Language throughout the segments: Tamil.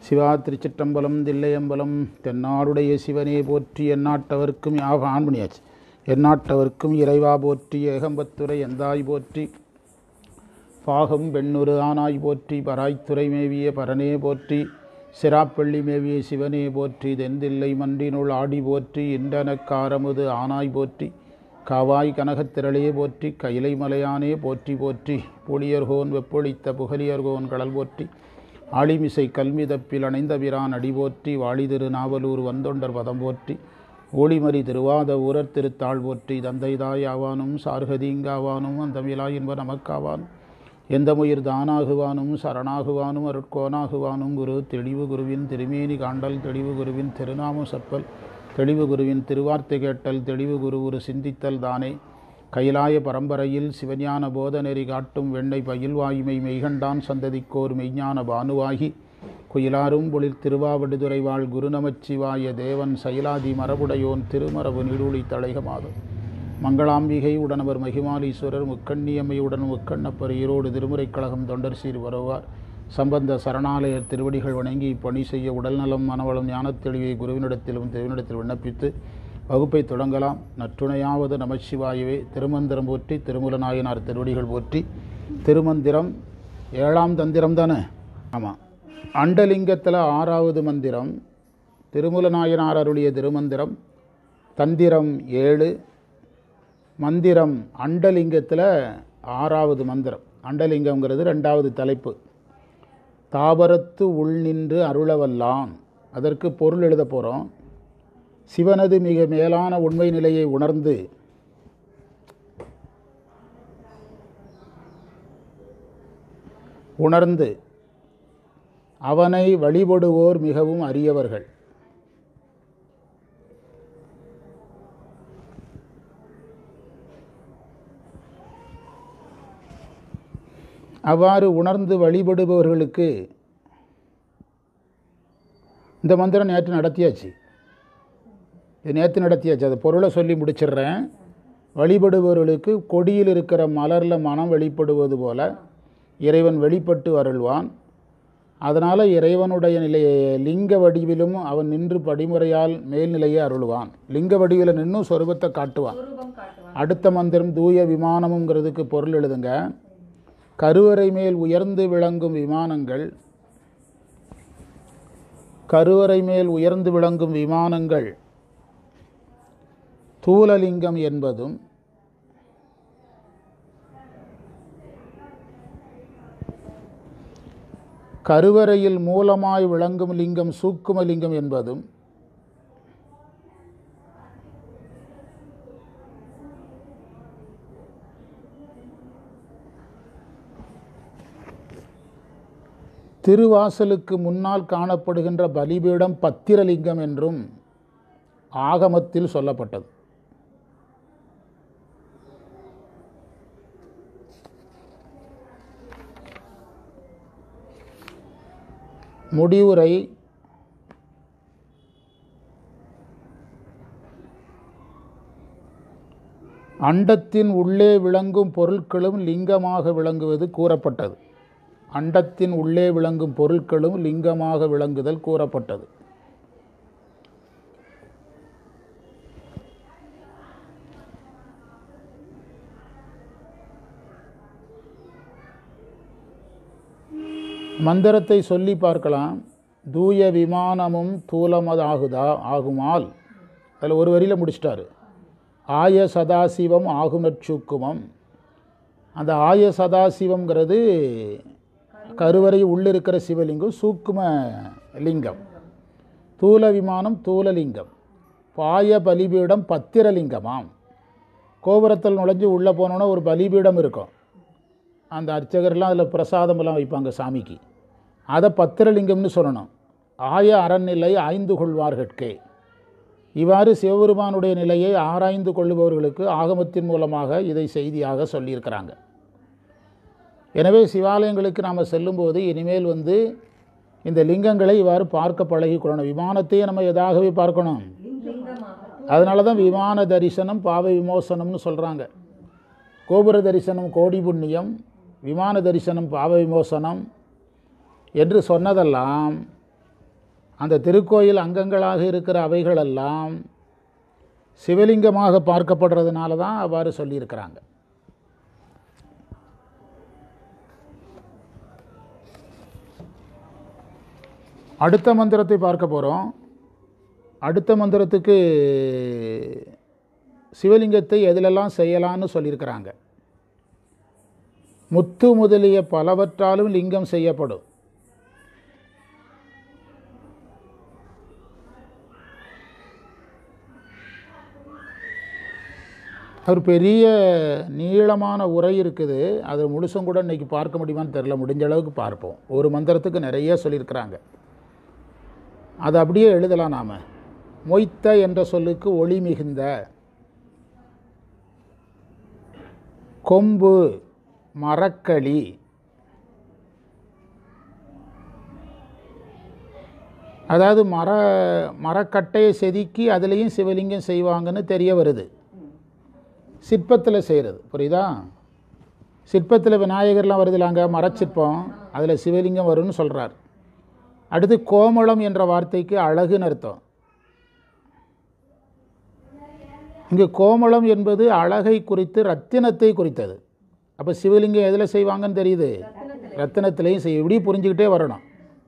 சிவா திருச்சிற்றம்பலம் தில்லையம்பலம் தென்னாடுடைய சிவனே போற்றி எந்நாட்டவர்க்கும் யாக ஆன் பண்ணியாச்சு எந்நாட்டவர்க்கும் இறைவா போற்றி ஏகம்பத்துரை எந்தாய் போற்றி பாகம் பெண்ணுரு ஆனாய் போற்றி பராய்த்துறை மேவிய பரனே போற்றி சிராப்பள்ளி மேவிய சிவனே போற்றி தென்தில்லை மன்றினுள் ஆடி போற்றி இன்றனக்காரமுது ஆனாய் போற்றி காவாய் கனகத்திரளே போற்றி கைலை மலையானே போற்றி போற்றி புளியர்கோன் வெப்பொழித்த புகலியர்கோன் கடல் போற்றி ஆளிமிசை கல்மிதப்பில் அணைந்த பிரான் அடி போற்றி வாழி திரு நாவலூர் வந்தொண்டர் பதம் போற்றி ஓளிமறி திருவாத ஊரர் திருத்தாள் போற்றி தந்தைதாய் ஆவானும் சார்கதீங்காவானும் அந்தமிழா என்ப நமக்காவான் எந்த முயிர் தானாகுவானும் சரணாகுவானும் அருட்கோனாகுவானும் குரு தெளிவு குருவின் திருமேனி காண்டல் தெளிவு குருவின் திருநாமம் செப்பல் தெளிவு குருவின் திருவார்த்தை கேட்டல் தெளிவு குரு ஒரு சிந்தித்தல் தானே கைலாய பரம்பரையில் சிவஞான போதநெறி காட்டும் வெண்ணை பயில்வாய்மை மெய்கண்டான் சந்ததிக்கோர் மெய்ஞான பானுவாகி குயிலாரும் பொழில் திருவாவடுதுறை வாழ் குருநமச்சிவாய தேவன் சைலாதி மரபுடையோன் திருமரபு நீடூழி தழைகமாதும் மங்களாம்பிகை உடனவர் மகிமாலீஸ்வரர் முக்கண்ணியம்மையுடன் முக்கண்ணப்பர் ஈரோடு திருமுறைக் கழகம் தொண்டர் சீர் வருவார் சம்பந்த சரணாலய திருவடிகள் வணங்கி பணி செய்ய உடல்நலம் மனவளம் ஞானத்தெளிவை குருவினிடத்திலும் திருவினிடத்தில் விண்ணப்பித்து வகுப்பை தொடங்கலாம் நற்றுணையாவது நமச்சிவாயவே திருமந்திரம் போற்றி திருமுல நாயனார் திருவடிகள் போற்றி திருமந்திரம் ஏழாம் தந்திரம் தானே ஆமாம் அண்டலிங்கத்தில் ஆறாவது மந்திரம் திருமுல நாயனார் அருளிய திருமந்திரம் தந்திரம் ஏழு மந்திரம் அண்டலிங்கத்தில் ஆறாவது மந்திரம் அண்டலிங்கங்கிறது ரெண்டாவது தலைப்பு தாவரத்து உள் நின்று அருளவல்லான் அதற்கு பொருள் எழுத போகிறோம் சிவனது மிக மேலான உண்மை நிலையை உணர்ந்து உணர்ந்து அவனை வழிபடுவோர் மிகவும் அரியவர்கள் அவ்வாறு உணர்ந்து வழிபடுபவர்களுக்கு இந்த மந்திரம் நேற்று நடத்தியாச்சு இது நேற்று நடத்தியாச்சு அது பொருளை சொல்லி முடிச்சிடுறேன் வழிபடுபவர்களுக்கு கொடியில் இருக்கிற மலரில் மனம் வெளிப்படுவது போல இறைவன் வெளிப்பட்டு அருள்வான் அதனால் இறைவனுடைய நிலையை லிங்க வடிவிலும் அவன் நின்று படிமுறையால் மேல்நிலையை அருள்வான் லிங்க வடிவில் நின்றும் சொருபத்தை காட்டுவான் அடுத்த மந்திரம் தூய விமானமுங்கிறதுக்கு பொருள் எழுதுங்க கருவறை மேல் உயர்ந்து விளங்கும் விமானங்கள் கருவறை மேல் உயர்ந்து விளங்கும் விமானங்கள் தூலலிங்கம் என்பதும் கருவறையில் மூலமாய் விளங்கும் லிங்கம் சூக்கும லிங்கம் என்பதும் திருவாசலுக்கு முன்னால் காணப்படுகின்ற பலிபீடம் பத்திரலிங்கம் என்றும் ஆகமத்தில் சொல்லப்பட்டது முடிவுரை அண்டத்தின் உள்ளே விளங்கும் பொருட்களும் லிங்கமாக விளங்குவது கூறப்பட்டது அண்டத்தின் உள்ளே விளங்கும் பொருட்களும் லிங்கமாக விளங்குதல் கூறப்பட்டது மந்திரத்தை சொல்லி பார்க்கலாம் தூய விமானமும் தூலமதாகுதா ஆகுமால் அதில் ஒரு வரியில் முடிச்சிட்டாரு ஆய சதாசிவம் ஆகுமற்சூக்குமம் அந்த ஆய சதாசிவங்கிறது கருவறை உள்ளிருக்கிற சிவலிங்கம் சூக்கும லிங்கம் தூல விமானம் தூலலிங்கம் பாய பலிபீடம் பத்திரலிங்கமாம் கோபுரத்தில் நுழைஞ்சு உள்ளே போனோன்னா ஒரு பலிபீடம் இருக்கும் அந்த அர்ச்சகர்லாம் அதில் பிரசாதமெல்லாம் வைப்பாங்க சாமிக்கு அதை பத்திரலிங்கம்னு சொல்லணும் ஆய அறநிலை ஆய்ந்து கொள்வார்கட்கே இவ்வாறு சிவபெருமானுடைய நிலையை ஆராய்ந்து கொள்ளுபவர்களுக்கு ஆகமத்தின் மூலமாக இதை செய்தியாக சொல்லியிருக்கிறாங்க எனவே சிவாலயங்களுக்கு நாம் செல்லும்போது இனிமேல் வந்து இந்த லிங்கங்களை இவ்வாறு பார்க்க பழகிக்கொள்ளணும் விமானத்தையே நம்ம எதாகவே பார்க்கணும் அதனால தான் விமான தரிசனம் பாவ விமோசனம்னு சொல்கிறாங்க கோபுர தரிசனம் கோடி புண்ணியம் விமான தரிசனம் பாவ விமோசனம் என்று சொன்னதெல்லாம் அந்த திருக்கோயில் அங்கங்களாக இருக்கிற அவைகளெல்லாம் சிவலிங்கமாக பார்க்கப்படுறதுனால தான் அவ்வாறு சொல்லியிருக்கிறாங்க அடுத்த மந்திரத்தை பார்க்க போகிறோம் அடுத்த மந்திரத்துக்கு சிவலிங்கத்தை எதிலெல்லாம் செய்யலாம்னு சொல்லியிருக்கிறாங்க முத்து முதலிய பலவற்றாலும் லிங்கம் செய்யப்படும் ஒரு பெரிய நீளமான உரை இருக்குது அது முழுசும் கூட இன்னைக்கு பார்க்க முடியுமான்னு தெரில முடிஞ்ச அளவுக்கு பார்ப்போம் ஒரு மந்திரத்துக்கு நிறைய சொல்லியிருக்கிறாங்க அதை அப்படியே எழுதலாம் நாம் மொய்த்த என்ற சொல்லுக்கு ஒளி மிகுந்த கொம்பு மரக்களி அதாவது மர மரக்கட்டையை செதுக்கி அதுலேயும் சிவலிங்கம் செய்வாங்கன்னு தெரிய வருது சிற்பத்தில் செய்கிறது புரியுதா சிற்பத்தில் விநாயகர்லாம் வருதுலாங்க மரச்சிற்பம் அதில் சிவலிங்கம் வரும்னு சொல்கிறார் அடுத்து கோமளம் என்ற வார்த்தைக்கு அழகுன்னு அர்த்தம் இங்கு கோமளம் என்பது அழகை குறித்து ரத்தினத்தை குறித்தது அப்போ சிவலிங்கம் எதில் செய்வாங்கன்னு தெரியுது ரத்தினத்திலையும் செய் இப்படி புரிஞ்சுக்கிட்டே வரணும்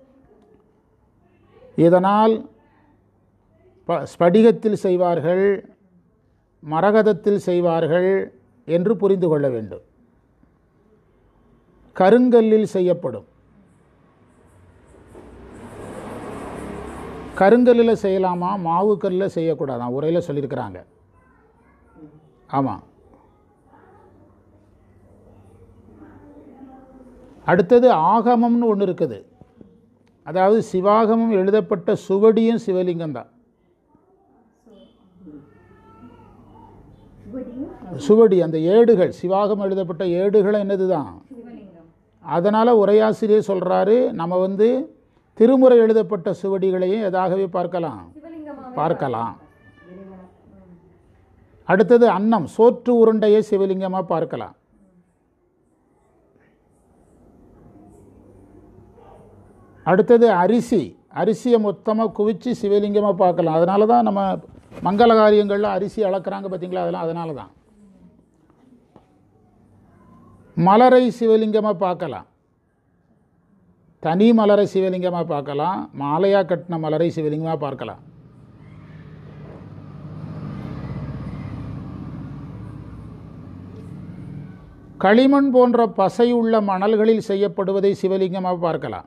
இதனால் ப ஸ்படிகத்தில் செய்வார்கள் மரகதத்தில் செய்வார்கள் என்று புரிந்து கொள்ள வேண்டும் கருங்கல்லில் செய்யப்படும் கருங்கல்லில் செய்யலாமா மாவு கல்லில் செய்யக்கூடாதான் உரையில் சொல்லியிருக்கிறாங்க ஆமாம் அடுத்தது ஆகமம்னு ஒன்று இருக்குது அதாவது சிவாகமம் எழுதப்பட்ட சுவடியும் சிவலிங்கம் தான் சுவடி அந்த ஏடுகள் சிவாகம் எழுதப்பட்ட ஏடுகள் என்னது தான் அதனால் உரையாசிரியர் சொல்கிறாரு நம்ம வந்து திருமுறை எழுதப்பட்ட சுவடிகளையும் எதாகவே பார்க்கலாம் பார்க்கலாம் அடுத்தது அன்னம் சோற்று உருண்டையை சிவலிங்கமாக பார்க்கலாம் அடுத்தது அரிசி அரிசியை மொத்தமாக குவிச்சு சிவலிங்கமாக பார்க்கலாம் அதனால தான் நம்ம மங்கள காரியங்களில் அரிசி அளக்குறாங்க பார்த்தீங்களா அதெல்லாம் அதனால தான் மலரை சிவலிங்கமாக பார்க்கலாம் தனி மலரை சிவலிங்கமாக பார்க்கலாம் மாலையாக கட்டின மலரை சிவலிங்கமாக பார்க்கலாம் களிமண் போன்ற பசையுள்ள மணல்களில் செய்யப்படுவதை சிவலிங்கமாக பார்க்கலாம்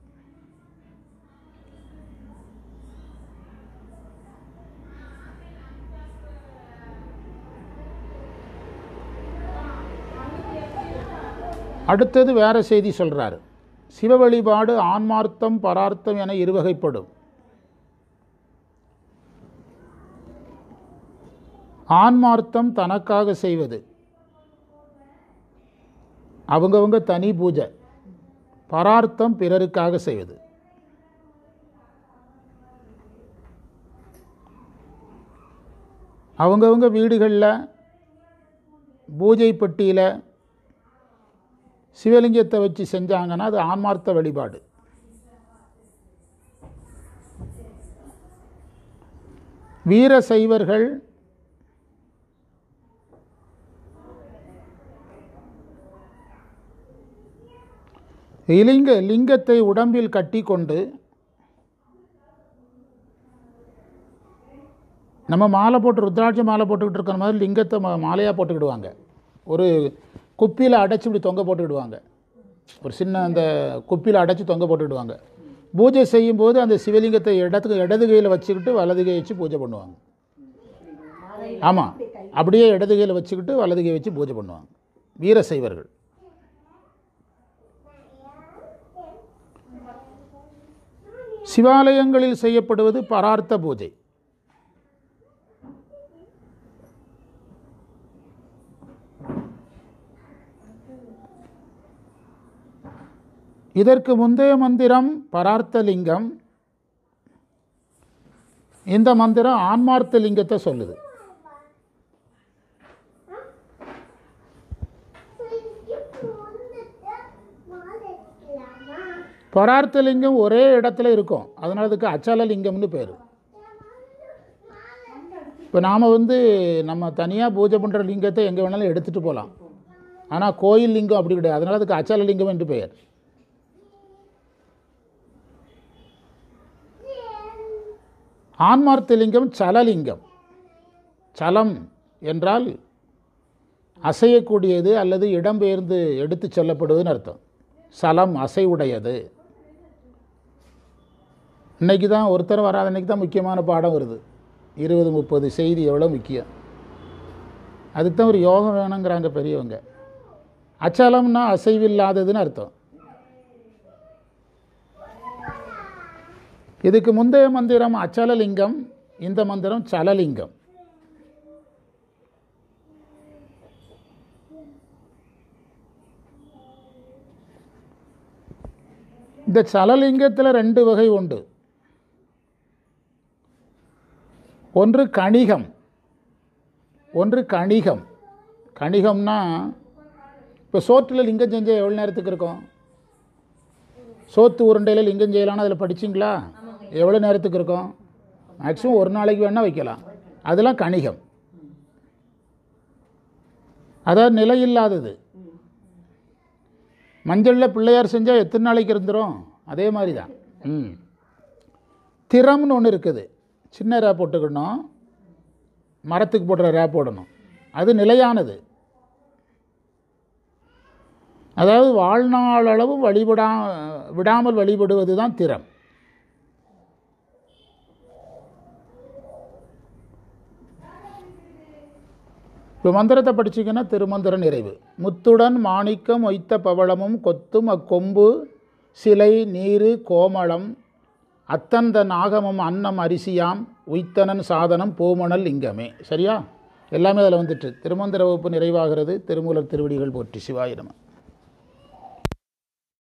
அடுத்தது வேற செய்தி சொல்றாரு சிவ வழிபாடு ஆன்மார்த்தம் பரார்த்தம் என இருவகைப்படும் ஆன்மார்த்தம் தனக்காக செய்வது அவங்கவங்க தனி பூஜை பரார்த்தம் பிறருக்காக செய்வது அவங்கவங்க வீடுகளில் பூஜை பெட்டியில் சிவலிங்கத்தை வச்சு செஞ்சாங்கன்னா அது ஆன்மார்த்த வழிபாடு வீர சைவர்கள் இலிங்க லிங்கத்தை உடம்பில் கட்டி கொண்டு நம்ம மாலை போட்டு ருத்ராட்ச மாலை போட்டுக்கிட்டு இருக்கிற மாதிரி லிங்கத்தை மா மாலையாக போட்டுக்கிடுவாங்க ஒரு குப்பியில் அடைச்சி இப்படி தொங்க போட்டுக்கிடுவாங்க ஒரு சின்ன அந்த குப்பியில் அடைச்சி தொங்க போட்டுக்கிடுவாங்க பூஜை செய்யும்போது அந்த சிவலிங்கத்தை இடத்துக்கு இடது கையில் வச்சுக்கிட்டு வலது கை வச்சு பூஜை பண்ணுவாங்க ஆமாம் அப்படியே இடது கையில் வச்சுக்கிட்டு வலது கை வச்சு பூஜை பண்ணுவாங்க வீர சைவர்கள் சிவாலயங்களில் செய்யப்படுவது பரார்த்த பூஜை இதற்கு முந்தைய மந்திரம் பரார்த்த லிங்கம் இந்த மந்திரம் ஆன்மார்த்த லிங்கத்தை சொல்லுது பரார்த்த லிங்கம் ஒரே இடத்துல இருக்கும் அதனால அதுக்கு அச்சல லிங்கம்னு பேர் இப்போ நாம் வந்து நம்ம தனியாக பூஜை பண்ணுற லிங்கத்தை எங்கே வேணாலும் எடுத்துகிட்டு போகலாம் ஆனால் கோயில் லிங்கம் அப்படி கிடையாது அதனால அதுக்கு அச்சல லிங்கம் என்று பெயர் ஆன்மார்த்த லிங்கம் சலலிங்கம் சலம் என்றால் அசையக்கூடியது அல்லது இடம்பெயர்ந்து எடுத்து செல்லப்படுவதுன்னு அர்த்தம் சலம் அசைவுடையது இன்னைக்கு தான் ஒருத்தர் வராத அன்னைக்கு தான் முக்கியமான பாடம் வருது இருபது முப்பது செய்தி எவ்வளோ முக்கியம் அதுக்கு தான் ஒரு யோகம் வேணுங்கிறாங்க பெரியவங்க அச்சலம்னா அசைவில்லாததுன்னு அர்த்தம் இதுக்கு முந்தைய மந்திரம் அச்சலலிங்கம் இந்த மந்திரம் சலலிங்கம் இந்த சலலிங்கத்தில் ரெண்டு வகை உண்டு ஒன்று கணிகம் ஒன்று கணிகம் கணிகம்னா இப்போ சோற்றில் லிங்கம் செஞ்சால் எவ்வளோ நேரத்துக்கு இருக்கும் சோத்து உருண்டையில் லிங்கம் செய்யலாம்னு அதில் படிச்சிங்களா எவ்வளோ நேரத்துக்கு இருக்கும் மேக்ஸிமம் ஒரு நாளைக்கு வேணால் வைக்கலாம் அதெல்லாம் கணிகம் அதாவது நிலையில்லாதது மஞ்சளில் பிள்ளையார் செஞ்சால் எத்தனை நாளைக்கு இருந்துரும் அதே மாதிரி தான் ம் திறம்னு ஒன்று இருக்குது சின்ன ரே போட்டுக்கணும் மரத்துக்கு போடுற ரே போடணும் அது நிலையானது அதாவது வாழ்நாள் அளவு வழிபடா விடாமல் வழிபடுவது தான் திறம் இப்போ மந்திரத்தை படிச்சிங்கன்னா திருமந்திர நிறைவு முத்துடன் மாணிக்கம் ஒய்த்த பவளமும் கொத்தும் அக்கொம்பு சிலை நீரு கோமளம் அத்தந்த நாகமும் அன்னம் அரிசியாம் உய்த்தனன் சாதனம் பூமணல் லிங்கமே சரியா எல்லாமே அதில் வந்துட்டு திருமந்திர வகுப்பு நிறைவாகிறது திருமூலர் திருவடிகள் போற்றி சிவாயிரமன்